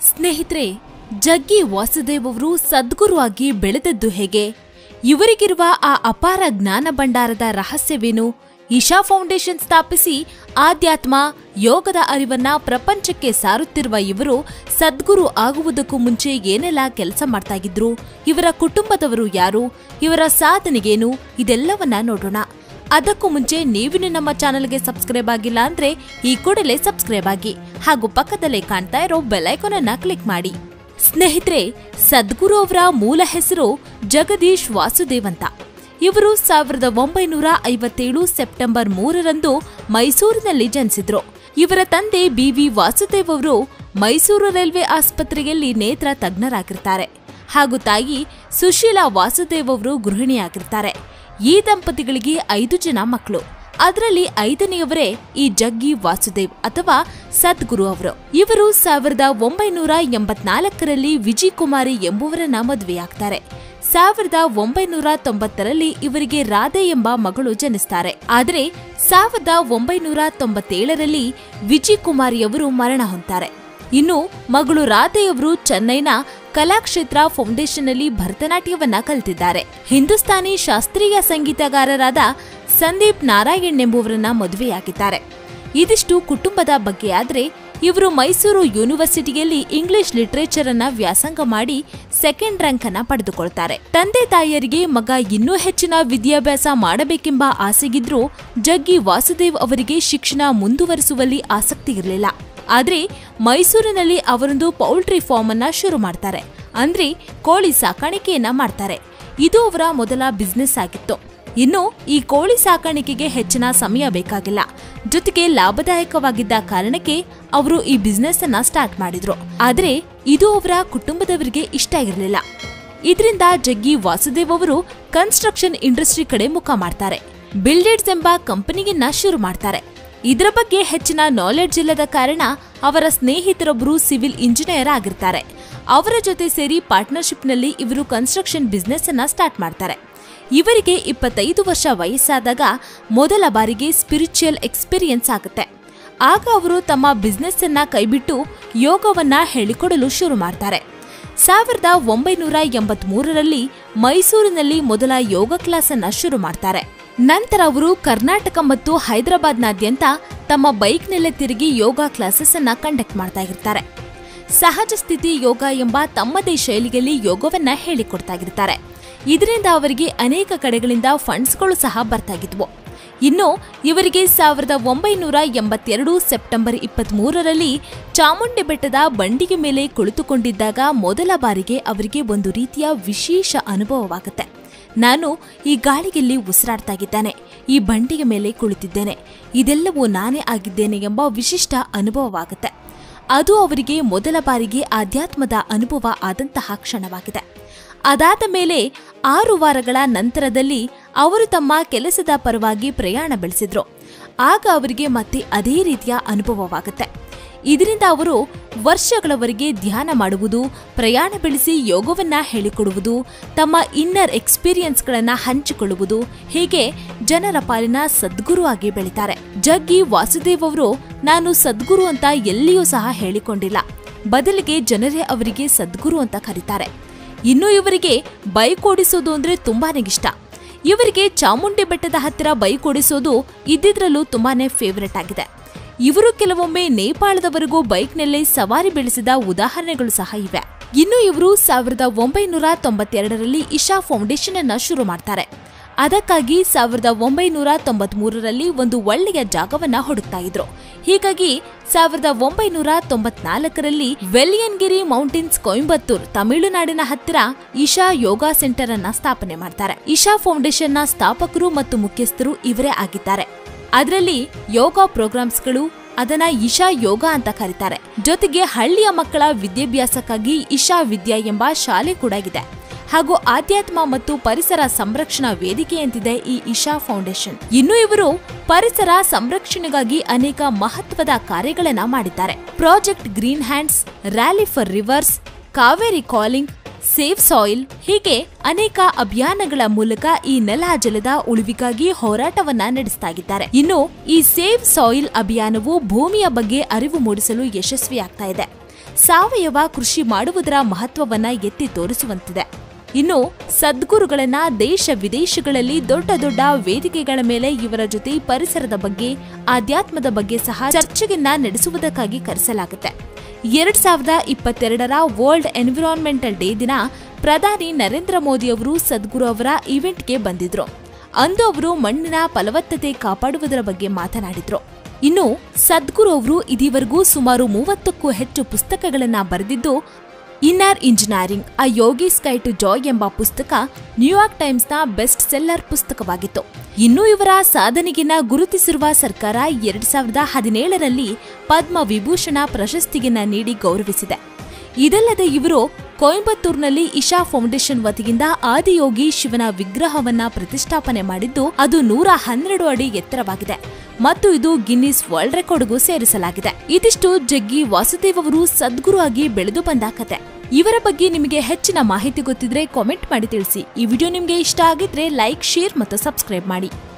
ಸ್ನೇಹಿತರೆ ಜಗ್ಗಿ ವಾಸುದೇವ್ ಅವರು ಸದ್ಗುರು ಆಗಿ ಬೆಳೆದದ್ದು ಹೇಗೆ ಇವರಿಗಿರುವ ಆ ಅಪಾರ ಜ್ಞಾನ ಭಂಡಾರದ ರಹಸ್ಯವೇನು ಇಶಾ ಫೌಂಡೇಶನ್ ಸ್ಥಾಪಿಸಿ ಆಧ್ಯಾತ್ಮ ಯೋಗದ ಅರಿವನ್ನ ಪ್ರಪಂಚಕ್ಕೆ ಸಾರುತ್ತಿರುವ ಇವರು ಸದ್ಗುರು ಆಗುವುದಕ್ಕೂ ಮುಂಚೆ ಏನೆಲ್ಲ ಕೆಲಸ ಮಾಡ್ತಾ ಇದ್ರು ಇವರ ಕುಟುಂಬದವರು ಯಾರು ಇವರ ಸಾಧನೆಗೇನು ಇದೆಲ್ಲವನ್ನ ನೋಡೋಣ ಅದಕ್ಕೂ ಮುಂಚೆ ನೀವಿನ್ನು ನಮ್ಮ ಚಾನೆಲ್ಗೆ ಸಬ್ಸ್ಕ್ರೈಬ್ ಆಗಿಲ್ಲ ಅಂದ್ರೆ ಈ ಕೂಡಲೇ ಸಬ್ಸ್ಕ್ರೈಬ್ ಆಗಿ ಹಾಗೂ ಪಕ್ಕದಲ್ಲೇ ಕಾಣ್ತಾ ಇರೋ ಬೆಲೈಕಾನ್ ಅನ್ನ ಕ್ಲಿಕ್ ಮಾಡಿ ಸ್ನೇಹಿತರೆ ಸದ್ಗುರು ಅವರ ಮೂಲ ಹೆಸರು ಜಗದೀಶ್ ವಾಸುದೇವ್ ಅಂತ ಇವರು ಸಾವಿರದ ಒಂಬೈನೂರ ಐವತ್ತೇಳು ಸೆಪ್ಟೆಂಬರ್ ಮೂರರಂದು ಮೈಸೂರಿನಲ್ಲಿ ಜನಿಸಿದ್ರು ಇವರ ತಂದೆ ಬಿ ವಿ ವಾಸುದೇವ್ ಅವರು ಮೈಸೂರು ರೈಲ್ವೆ ಆಸ್ಪತ್ರೆಯಲ್ಲಿ ನೇತ್ರ ತಜ್ಞರಾಗಿರ್ತಾರೆ ಹಾಗೂ ತಾಯಿ ಸುಶೀಲಾ ವಾಸುದೇವ್ ಅವರು ಗೃಹಿಣಿಯಾಗಿರ್ತಾರೆ ಈ ದಂಪತಿಗಳಿಗೆ ಐದು ಜನ ಮಕ್ಕಳು ಅದರಲ್ಲಿ ಐದನೆಯವರೇ ಈ ಜಗ್ಗಿ ವಾಸುದೇವ್ ಅಥವಾ ಸದ್ಗುರು ಅವರು ಇವರು ಸಾವಿರದ ಒಂಬೈನೂರ ಎಂಬತ್ನಾಲ್ಕರಲ್ಲಿ ವಿಜಯ್ ಕುಮಾರಿ ಎಂಬುವರನ್ನ ಮದುವೆಯಾಗ್ತಾರೆ ಸಾವಿರದ ಒಂಬೈನೂರ ತೊಂಬತ್ತರಲ್ಲಿ ಇವರಿಗೆ ರಾಧೆ ಎಂಬ ಮಗಳು ಜನಿಸ್ತಾರೆ ಆದರೆ ಸಾವಿರದ ಒಂಬೈನೂರ ತೊಂಬತ್ತೇಳರಲ್ಲಿ ವಿಜಯ್ ಕುಮಾರಿಯವರು ಮರಣ ಹೊಂತಾರೆ ಇನ್ನು ಮಗಳು ರಾಧೆಯವರು ಚೆನ್ನೈನ ಕಲಾಕ್ಷೇತ್ರ ಫೌಂಡೇಶನ್ನಲ್ಲಿ ಭರತನಾಟ್ಯವನ್ನ ಕಲಿತಿದ್ದಾರೆ ಹಿಂದೂಸ್ತಾನಿ ಶಾಸ್ತ್ರೀಯ ಸಂಗೀತಗಾರರಾದ ಸಂದೀಪ್ ನಾರಾಯಣ್ ಎಂಬುವರನ್ನ ಮದುವೆಯಾಗಿದ್ದಾರೆ ಇದಿಷ್ಟು ಕುಟುಂಬದ ಬಗ್ಗೆ ಆದ್ರೆ ಇವರು ಮೈಸೂರು ಯೂನಿವರ್ಸಿಟಿಯಲ್ಲಿ ಇಂಗ್ಲಿಷ್ ಲಿಟರೇಚರ್ ಅನ್ನ ವ್ಯಾಸಂಗ ಮಾಡಿ ಸೆಕೆಂಡ್ ರ್ಯಾಂಕ್ ಅನ್ನ ಪಡೆದುಕೊಳ್ತಾರೆ ತಂದೆ ತಾಯಿಯರಿಗೆ ಮಗ ಇನ್ನೂ ಹೆಚ್ಚಿನ ವಿದ್ಯಾಭ್ಯಾಸ ಮಾಡಬೇಕೆಂಬ ಆಸೆಗಿದ್ರೂ ಜಗ್ಗಿ ವಾಸುದೇವ್ ಅವರಿಗೆ ಶಿಕ್ಷಣ ಮುಂದುವರಿಸುವಲ್ಲಿ ಆಸಕ್ತಿ ಇರಲಿಲ್ಲ ಆದ್ರೆ ಮೈಸೂರಿನಲ್ಲಿ ಅವರೊಂದು ಪೌಲ್ಟ್ರಿ ಫಾರ್ಮ್ ಅನ್ನ ಶುರು ಮಾಡ್ತಾರೆ ಅಂದ್ರೆ ಕೋಳಿ ಸಾಕಾಣಿಕೆಯನ್ನ ಮಾಡ್ತಾರೆ ಇದು ಅವರ ಮೊದಲ ಬಿಸ್ನೆಸ್ ಆಗಿತ್ತು ಇನ್ನು ಈ ಕೋಳಿ ಸಾಕಾಣಿಕೆಗೆ ಹೆಚ್ಚಿನ ಸಮಯ ಬೇಕಾಗಿಲ್ಲ ಜೊತೆಗೆ ಲಾಭದಾಯಕವಾಗಿದ್ದ ಕಾರಣಕ್ಕೆ ಅವರು ಈ ಬಿಸ್ನೆಸ್ ಅನ್ನ ಸ್ಟಾರ್ಟ್ ಮಾಡಿದ್ರು ಆದ್ರೆ ಇದು ಅವರ ಕುಟುಂಬದವರಿಗೆ ಇಷ್ಟ ಇರಲಿಲ್ಲ ಇದರಿಂದ ಜಗ್ಗಿ ವಾಸುದೇವ್ ಅವರು ಕನ್ಸ್ಟ್ರಕ್ಷನ್ ಇಂಡಸ್ಟ್ರಿ ಕಡೆ ಮುಖ ಮಾಡ್ತಾರೆ ಬಿಲ್ಡೆಡ್ಸ್ ಎಂಬ ಕಂಪನಿಯನ್ನ ಶುರು ಮಾಡ್ತಾರೆ ಇದರ ಬಗ್ಗೆ ಹೆಚ್ಚಿನ ನಾಲೆಡ್ಜ್ ಇಲ್ಲದ ಕಾರಣ ಅವರ ಸ್ನೇಹಿತರೊಬ್ಬರು ಸಿವಿಲ್ ಇಂಜಿನಿಯರ್ ಆಗಿರ್ತಾರೆ ಅವರ ಜೊತೆ ಸೇರಿ ಪಾರ್ಟ್ನರ್ಶಿಪ್ನಲ್ಲಿ ಇವರು ಕನ್ಸ್ಟ್ರಕ್ಷನ್ ಬಿಸ್ನೆಸ್ ಅನ್ನ ಸ್ಟಾರ್ಟ್ ಮಾಡ್ತಾರೆ ಇವರಿಗೆ ಇಪ್ಪತ್ತೈದು ವರ್ಷ ವಯಸ್ಸಾದಾಗ ಮೊದಲ ಬಾರಿಗೆ ಸ್ಪಿರಿಚುವಲ್ ಎಕ್ಸ್ಪೀರಿಯನ್ಸ್ ಆಗುತ್ತೆ ಆಗ ಅವರು ತಮ್ಮ ಬಿಸ್ನೆಸ್ ಅನ್ನ ಕೈಬಿಟ್ಟು ಯೋಗವನ್ನ ಹೇಳಿಕೊಡಲು ಶುರು ಮಾಡ್ತಾರೆ ಸಾವಿರದ ಒಂಬೈನೂರ ಎಂಬತ್ಮೂರರಲ್ಲಿ ಮೈಸೂರಿನಲ್ಲಿ ಮೊದಲ ಯೋಗ ಕ್ಲಾಸ್ ಅನ್ನ ಶುರು ಮಾಡ್ತಾರೆ ನಂತರ ಅವರು ಕರ್ನಾಟಕ ಮತ್ತು ಹೈದರಾಬಾದ್ನಾದ್ಯಂತ ತಮ್ಮ ಬೈಕ್ನಲ್ಲೇ ತಿರುಗಿ ಯೋಗ ಕ್ಲಾಸಸ್ ಅನ್ನ ಕಂಡಕ್ಟ್ ಮಾಡ್ತಾ ಇರ್ತಾರೆ ಸಹಜ ಸ್ಥಿತಿ ಯೋಗ ಎಂಬ ತಮ್ಮದೇ ಶೈಲಿಯಲ್ಲಿ ಯೋಗವನ್ನ ಹೇಳಿಕೊಡ್ತಾ ಇರ್ತಾರೆ ಇದರಿಂದ ಅವರಿಗೆ ಅನೇಕ ಕಡೆಗಳಿಂದ ಫಂಡ್ಸ್ಗಳು ಸಹ ಬರ್ತಾಗಿದ್ವು ಇನ್ನು ಇವರಿಗೆ ಸಾವಿರದ ಒಂಬೈನೂರ ಎಂಬತ್ತೆರಡು ಸೆಪ್ಟೆಂಬರ್ ಇಪ್ಪತ್ಮೂರರಲ್ಲಿ ಚಾಮುಂಡಿ ಬೆಟ್ಟದ ಬಂಡಿಗೆ ಮೇಲೆ ಕುಳಿತುಕೊಂಡಿದ್ದಾಗ ಮೊದಲ ಬಾರಿಗೆ ಅವರಿಗೆ ಒಂದು ರೀತಿಯ ವಿಶೇಷ ಅನುಭವವಾಗುತ್ತೆ ನಾನು ಈ ಗಾಳಿಯಲ್ಲಿ ಉಸಿರಾಡ್ತಾ ಇದ್ದಾನೆ ಈ ಬಂಡಿಗೆ ಮೇಲೆ ಕುಳಿತಿದ್ದೇನೆ ಇದೆಲ್ಲವೂ ನಾನೇ ಆಗಿದ್ದೇನೆ ಎಂಬ ವಿಶಿಷ್ಟ ಅನುಭವವಾಗುತ್ತೆ ಅದು ಅವರಿಗೆ ಮೊದಲ ಬಾರಿಗೆ ಆಧ್ಯಾತ್ಮದ ಅನುಭವ ಆದಂತಹ ಕ್ಷಣವಾಗಿದೆ ಅದಾದ ಮೇಲೆ ಆರು ವಾರಗಳ ನಂತರದಲ್ಲಿ ಅವರು ತಮ್ಮ ಕೆಲಸದ ಪರವಾಗಿ ಪ್ರಯಾಣ ಬೆಳೆಸಿದ್ರು ಆಗ ಅವರಿಗೆ ಮತ್ತೆ ಅದೇ ರೀತಿಯ ಅನುಭವವಾಗುತ್ತೆ ಇದರಿಂದ ಅವರು ವರ್ಷಗಳವರೆಗೆ ಧ್ಯಾನ ಮಾಡುವುದು ಪ್ರಯಾಣ ಬೆಳೆಸಿ ಯೋಗವನ್ನ ಹೇಳಿಕೊಡುವುದು ತಮ್ಮ ಇನ್ನರ್ ಎಕ್ಸ್ಪೀರಿಯನ್ಸ್ಗಳನ್ನ ಹಂಚಿಕೊಳ್ಳುವುದು ಹೀಗೆ ಜನರ ಪಾಲಿನ ಸದ್ಗುರು ಆಗಿ ಬೆಳಿತಾರೆ ಜಗ್ಗಿ ವಾಸುದೇವ್ ಅವರು ನಾನು ಸದ್ಗುರು ಅಂತ ಎಲ್ಲಿಯೂ ಸಹ ಹೇಳಿಕೊಂಡಿಲ್ಲ ಬದಲಿಗೆ ಜನರೇ ಅವರಿಗೆ ಸದ್ಗುರು ಅಂತ ಕರೀತಾರೆ ಇನ್ನು ಇವರಿಗೆ ಬೈಕ್ ಓಡಿಸೋದು ಅಂದ್ರೆ ತುಂಬಾನೇ ಇಷ್ಟ ಇವರಿಗೆ ಚಾಮುಂಡಿ ಬೆಟ್ಟದ ಹತ್ತಿರ ಬೈಕ್ ಓಡಿಸೋದು ಇದ್ದಿದ್ರಲ್ಲೂ ತುಂಬಾನೇ ಫೇವರೆಟ್ ಆಗಿದೆ ಇವರು ಕೆಲವೊಮ್ಮೆ ನೇಪಾಳದವರೆಗೂ ಬೈಕ್ನಲ್ಲೇ ಸವಾರಿ ಬೆಳೆಸಿದ ಉದಾಹರಣೆಗಳು ಸಹ ಇವೆ ಇನ್ನು ಇವರು ಸಾವಿರದ ಒಂಬೈನೂರ ತೊಂಬತ್ತೆರಡರಲ್ಲಿ ಇಶಾ ಫೌಂಡೇಶನ್ ಅನ್ನ ಶುರು ಮಾಡ್ತಾರೆ ಅದಕ್ಕಾಗಿ ಸಾವಿರದ ಒಂಬೈನೂರ ತೊಂಬತ್ಮೂರರಲ್ಲಿ ಒಂದು ಒಳ್ಳೆಯ ಜಾಗವನ್ನ ಹುಡುಕ್ತಾ ಇದ್ರು ಹೀಗಾಗಿ ಸಾವಿರದ ಒಂಬೈನೂರ ತೊಂಬತ್ನಾಲ್ಕರಲ್ಲಿ ವೆಲಿಯನ್ಗಿರಿ ಮೌಂಟೇನ್ಸ್ ಕೊಯಂಬತ್ತೂರ್ ತಮಿಳುನಾಡಿನ ಹತ್ತಿರ ಇಶಾ ಯೋಗ ಸೆಂಟರ್ ಅನ್ನ ಸ್ಥಾಪನೆ ಮಾಡ್ತಾರೆ ಇಶಾ ಫೌಂಡೇಶನ್ನ ಸ್ಥಾಪಕರು ಮತ್ತು ಮುಖ್ಯಸ್ಥರು ಇವರೇ ಆಗಿದ್ದಾರೆ ಅದರಲ್ಲಿ ಯೋಗ ಪ್ರೋಗ್ರಾಮ್ಸ್ಗಳು ಅದನ್ನ ಇಶಾ ಯೋಗ ಅಂತ ಕರೀತಾರೆ ಜೊತೆಗೆ ಹಳ್ಳಿಯ ಮಕ್ಕಳ ವಿದ್ಯಾಭ್ಯಾಸಕ್ಕಾಗಿ ಇಶಾ ವಿದ್ಯಾ ಎಂಬ ಶಾಲೆ ಕೂಡ ಇದೆ ಹಾಗೂ ಆಧ್ಯಾತ್ಮ ಮತ್ತು ಪರಿಸರ ಸಂರಕ್ಷಣಾ ವೇದಿಕೆಯಂತಿದೆ ಈ ಇಶಾ ಫೌಂಡೇಶನ್ ಇನ್ನು ಇವರು ಪರಿಸರ ಸಂರಕ್ಷಣೆಗಾಗಿ ಅನೇಕ ಮಹತ್ವದ ಕಾರ್ಯಗಳನ್ನ ಮಾಡಿದ್ದಾರೆ project green hands rally for rivers Cauvery calling save soil ಹೀಗೆ ಅನೇಕ ಅಭಿಯಾನಗಳ ಮೂಲಕ ಈ ನೆಲ ಜಲದ ಉಳಿವಿಗಾಗಿ ಹೋರಾಟವನ್ನ ನಡೆಸ್ತಾ ಇದ್ದಾರೆ ಇನ್ನು ಈ ಸೇವ್ ಸಾಯಿಲ್ ಅಭಿಯಾನವು ಭೂಮಿಯ ಬಗ್ಗೆ ಅರಿವು ಮೂಡಿಸಲು ಯಶಸ್ವಿಯಾಗ್ತಾ ಇದೆ ಸಾವಯವ ಕೃಷಿ ಮಾಡುವುದರ ಮಹತ್ವವನ್ನ ಎತ್ತಿ ತೋರಿಸುವಂತಿದೆ ಇನ್ನು ಸದ್ಗುರುಗಳನ್ನ ದೇಶ ವಿದೇಶಗಳಲ್ಲಿ ದೊಡ್ಡ ದೊಡ್ಡ ವೇದಿಕೆಗಳ ಮೇಲೆ ಇವರ ಜೊತೆ ಪರಿಸರದ ಬಗ್ಗೆ ಆಧ್ಯಾತ್ಮದ ಬಗ್ಗೆ ಸಹ ಚರ್ಚೆಯನ್ನ ನಡೆಸುವುದಕ್ಕಾಗಿ ಕರೆಸಲಾಗುತ್ತೆ ಎರಡ್ ಸಾವಿರದ ಇಪ್ಪತ್ತೆರಡರ ವರ್ಲ್ಡ್ ಎನ್ವಿರಾನ್ಮೆಂಟಲ್ ಡೇ ದಿನ ಪ್ರಧಾನಿ ನರೇಂದ್ರ ಮೋದಿ ಅವರು ಸದ್ಗುರು ಅವರ ಇವೆಂಟ್ಗೆ ಬಂದಿದ್ರು ಅಂದು ಅವರು ಮಣ್ಣಿನ ಫಲವತ್ತತೆ ಕಾಪಾಡುವುದರ ಬಗ್ಗೆ ಮಾತನಾಡಿದ್ರು ಇನ್ನು ಸದ್ಗುರು ಅವರು ಇದುವರೆಗೂ ಸುಮಾರು ಮೂವತ್ತಕ್ಕೂ ಹೆಚ್ಚು ಪುಸ್ತಕಗಳನ್ನ ಬರೆದಿದ್ದು ಇನ್ನರ್ ಇಂಜಿನಿಯರಿಂಗ್ ಅ ಯೋಗೀಸ್ ಕೈ ಟು ಜಾಯ್ ಎಂಬ ಪುಸ್ತಕ ನ್ಯೂಯಾರ್ಕ್ ಟೈಮ್ಸ್ನ ಬೆಸ್ಟ್ ಸೆಲ್ಲರ್ ಪುಸ್ತಕವಾಗಿತ್ತು ಇನ್ನು ಇವರ ಸಾಧನೆಗಿನ್ನ ಗುರುತಿಸಿರುವ ಸರ್ಕಾರ ಎರಡ್ ಸಾವಿರದ ಹದಿನೇಳರಲ್ಲಿ ಪದ್ಮ ವಿಭೂಷಣ ಪ್ರಶಸ್ತಿಯನ್ನ ನೀಡಿ ಗೌರವಿಸಿದೆ ಇದಲ್ಲದೆ ಇವರು ಕೊಯಂಬತ್ತೂರಿನಲ್ಲಿ ಇಶಾ ಫೌಂಡೇಶನ್ ವತಿಯಿಂದ ಆದಿಯೋಗಿ ಶಿವನ ವಿಗ್ರಹವನ್ನ ಪ್ರತಿಷ್ಠಾಪನೆ ಮಾಡಿದ್ದು ಅದು ನೂರ ಹನ್ನೆರಡು ಅಡಿ ಎತ್ತರವಾಗಿದೆ ಮತ್ತು ಇದು ಗಿನ್ನಿಸ್ ವರ್ಲ್ಡ್ ರೆಕಾರ್ಡ್ಗೂ ಸೇರಿಸಲಾಗಿದೆ ಇದಿಷ್ಟು ಜಗ್ಗಿ ವಾಸುದೇವ್ ಅವರು ಸದ್ಗುರು ಆಗಿ ಬೆಳೆದು ಬಂದ ಕತೆ ಇವರ ಬಗ್ಗೆ ನಿಮಗೆ ಹೆಚ್ಚಿನ ಮಾಹಿತಿ ಗೊತ್ತಿದ್ರೆ ಕಾಮೆಂಟ್ ಮಾಡಿ ತಿಳಿಸಿ ಈ ವಿಡಿಯೋ ನಿಮಗೆ ಇಷ್ಟ ಆಗಿದ್ರೆ ಲೈಕ್ ಶೇರ್ ಮತ್ತು ಸಬ್ಸ್ಕ್ರೈಬ್ ಮಾಡಿ